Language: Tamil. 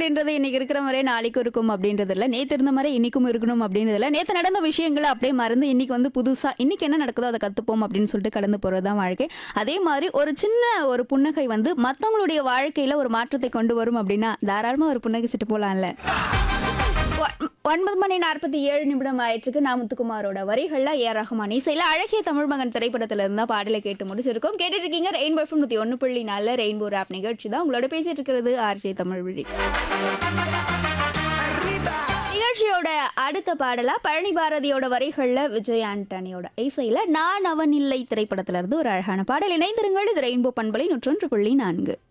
அப்படின்றது இன்னைக்கு இருக்கிற மாதிரியே நாளைக்கு இருக்கும் அப்படின்றது இல்ல நேத்து இருந்த மாதிரி இன்னைக்கும் இருக்கணும் அப்படின்றது இல்ல நேத்து நடந்த விஷயங்களை அப்படியே மறந்து இன்னைக்கு வந்து புதுசா இன்னைக்கு என்ன நடக்குதோ அதை கத்துப்போம் அப்படின்னு சொல்லிட்டு கடந்து போறதுதான் வாழ்க்கை அதே மாதிரி ஒரு சின்ன ஒரு புன்னகை வந்து மத்தவங்களுடைய வாழ்க்கையில ஒரு மாற்றத்தை கொண்டு வரும் அப்படின்னா தாராளமா ஒரு புன்னகைச்சிட்டு போலாம்ல ஒ- ஒன்பது மணி நாற்பத்தி ஏழு நிமிடம் ஆயிற்றுக்கு நாமுத்துக்குமாரோட வரிகள்ல ஏ ஆர் ரஹ்மான் இசையில அழகிய தமிழ் மகன் திரைப்படத்துல இருந்தா பாடலை கேட்டு முடிச்சிருக்கோம் கேட்டுட்டு இருக்கீங்க ரெயின்போ எஃப்எம் நூத்தி ஒன்று புள்ளி நாலு ரெயின்போ ராப் நிகழ்ச்சி தான் உங்களோட பேசிட்டு இருக்கிறது ஆர்ஜே தமிழ் விழி நிகழ்ச்சியோட அடுத்த பாடலா பழனி பாரதியோட வரிகள்ல விஜய் ஆண்டனியோட இசையில நான் அவன் இல்லை திரைப்படத்துல இருந்து ஒரு அழகான பாடல் இணைந்திருங்கள் இது ரெயின்போ பண்பலை நூற்றொன்று புள்ளி நான்கு